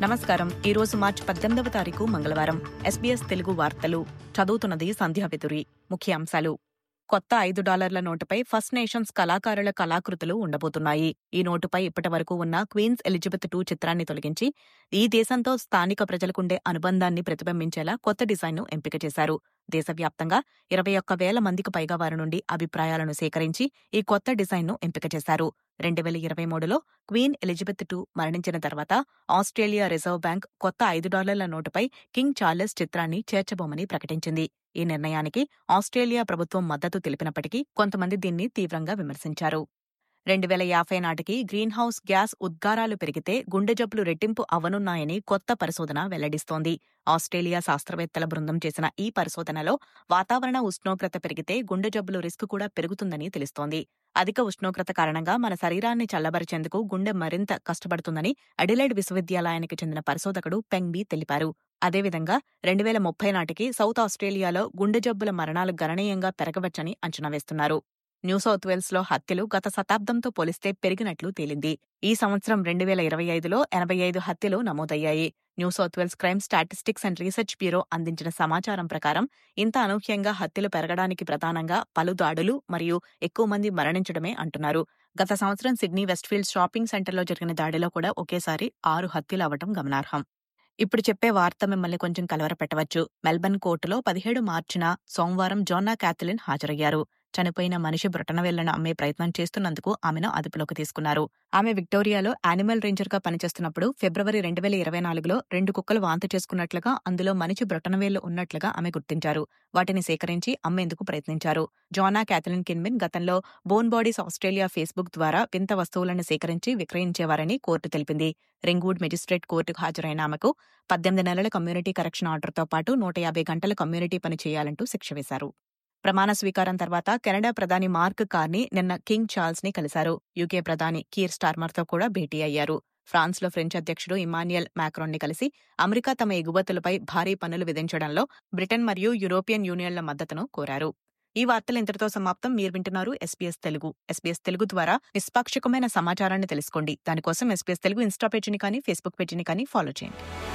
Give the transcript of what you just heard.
నమస్కారం ఈ రోజు మార్చి పద్దెనిమిదవ తారీఖు మంగళవారం ఎస్బీఎస్ తెలుగు వార్తలు చదువుతున్నది సంధ్యా వెతురి ముఖ్యాంశాలు కొత్త ఐదు డాలర్ల నోటుపై ఫస్ట్ నేషన్స్ కళాకారుల కళాకృతులు ఉండబోతున్నాయి ఈ నోటుపై ఇప్పటి వరకు ఉన్న క్వీన్స్ ఎలిజబెత్ టూ చిత్రాన్ని తొలగించి ఈ దేశంతో స్థానిక ప్రజలకుండే అనుబంధాన్ని ప్రతిబింబించేలా కొత్త డిజైన్ను ఎంపిక చేశారు దేశవ్యాప్తంగా ఇరవై ఒక్క వేల మందికి పైగా వారి నుండి అభిప్రాయాలను సేకరించి ఈ కొత్త డిజైన్ను ఎంపిక చేశారు రెండు వేల ఇరవై మూడులో క్వీన్ ఎలిజబెత్ టూ మరణించిన తర్వాత ఆస్ట్రేలియా రిజర్వ్ బ్యాంక్ కొత్త ఐదు డాలర్ల నోటుపై కింగ్ చార్లెస్ చిత్రాన్ని చేర్చబోమని ప్రకటించింది ఈ నిర్ణయానికి ఆస్ట్రేలియా ప్రభుత్వం మద్దతు తెలిపినప్పటికీ కొంతమంది దీన్ని తీవ్రంగా విమర్శించారు రెండు వేల యాభై నాటికి గ్రీన్ హౌస్ గ్యాస్ ఉద్గారాలు పెరిగితే గుండె జబ్బులు రెట్టింపు అవనున్నాయని కొత్త పరిశోధన వెల్లడిస్తోంది ఆస్ట్రేలియా శాస్త్రవేత్తల బృందం చేసిన ఈ పరిశోధనలో వాతావరణ ఉష్ణోగ్రత పెరిగితే గుండె జబ్బులు రిస్క్ కూడా పెరుగుతుందని తెలుస్తోంది అధిక ఉష్ణోగ్రత కారణంగా మన శరీరాన్ని చల్లబరిచేందుకు గుండె మరింత కష్టపడుతుందని అడిలైడ్ విశ్వవిద్యాలయానికి చెందిన పరిశోధకుడు పెంగ్బీ తెలిపారు అదేవిధంగా రెండు వేల ముప్పై నాటికి సౌత్ ఆస్ట్రేలియాలో గుండె జబ్బుల మరణాలు గణనీయంగా పెరగవచ్చని అంచనా వేస్తున్నారు న్యూ సౌత్ వేల్స్ లో హత్యలు గత శతాబ్దంతో పోలిస్తే పెరిగినట్లు తేలింది ఈ సంవత్సరం రెండు వేల ఇరవై ఐదులో ఎనభై ఐదు హత్యలు నమోదయ్యాయి New South Wales crime statistics and research bureau అందించిన సమాచారం ప్రకారం ఇంత అనూహ్యంగా హత్యలు పెరగడానికి ప్రధానంగా పలు దాడులు మరియు ఎక్కువ మంది మరణించడమే అంటున్నారు గత సంవత్సరం సిడ్నీ వెస్ట్ఫీల్డ్ షాపింగ్ సెంటర్లో జరిగిన దాడిలో కూడా ఒకేసారి ఆరు హత్యలు అవటం గమనార్హం ఇప్పుడు చెప్పే వార్త మిమ్మల్ని కొంచెం కలవరపెట్టవచ్చు మెల్బర్న్ కోర్టులో పదిహేడు మార్చిన సోమవారం జోన్నా క్యాథలిన్ హాజరయ్యారు చనిపోయిన మనిషి బ్రొటనవేళ్లను అమ్మే ప్రయత్నం చేస్తున్నందుకు ఆమెను అదుపులోకి తీసుకున్నారు ఆమె విక్టోరియాలో యానిమల్ రేంజర్ గా పనిచేస్తున్నప్పుడు ఫిబ్రవరి రెండు వేల ఇరవై నాలుగులో రెండు కుక్కలు వాంతి చేసుకున్నట్లుగా అందులో మనిషి బ్రొటనవేళ్లు ఉన్నట్లుగా ఆమె గుర్తించారు వాటిని సేకరించి అమ్మేందుకు ప్రయత్నించారు జోనా క్యాథలిన్ కిన్మిన్ గతంలో బోన్ బాడీస్ ఆస్ట్రేలియా ఫేస్బుక్ ద్వారా వింత వస్తువులను సేకరించి విక్రయించేవారని కోర్టు తెలిపింది రింగ్వుడ్ మెజిస్ట్రేట్ కోర్టుకు హాజరైన ఆమెకు పద్దెనిమిది నెలల కమ్యూనిటీ కరెక్షన్ ఆర్డర్తో పాటు నూట యాభై గంటల కమ్యూనిటీ పని చేయాలంటూ శిక్ష వేశారు ప్రమాణ స్వీకారం తర్వాత కెనడా ప్రధాని మార్క్ కార్ని నిన్న కింగ్ చార్ల్స్ ని కలిశారు యూకే ప్రధాని కీర్ స్టార్మర్తో కూడా భేటీ అయ్యారు ఫ్రాన్స్ లో ఫ్రెంచ్ అధ్యక్షుడు ఇమాన్యుయల్ మాక్రోన్ ని కలిసి అమెరికా తమ ఎగుమతులపై భారీ పన్నులు విధించడంలో బ్రిటన్ మరియు యూరోపియన్ యూనియన్ల మద్దతును కోరారు ఈ వార్తలు ఇంతటితో సమాప్తం మీరు వింటున్నారు ఎస్పీఎస్ తెలుగు ఎస్పీఎస్ తెలుగు ద్వారా నిష్పాక్షికమైన సమాచారాన్ని తెలుసుకోండి దానికోసం ఎస్పీఎస్ తెలుగు ఇన్స్టా పేజీని కానీ ఫేస్బుక్ పేజీని కానీ ఫాలో చేయండి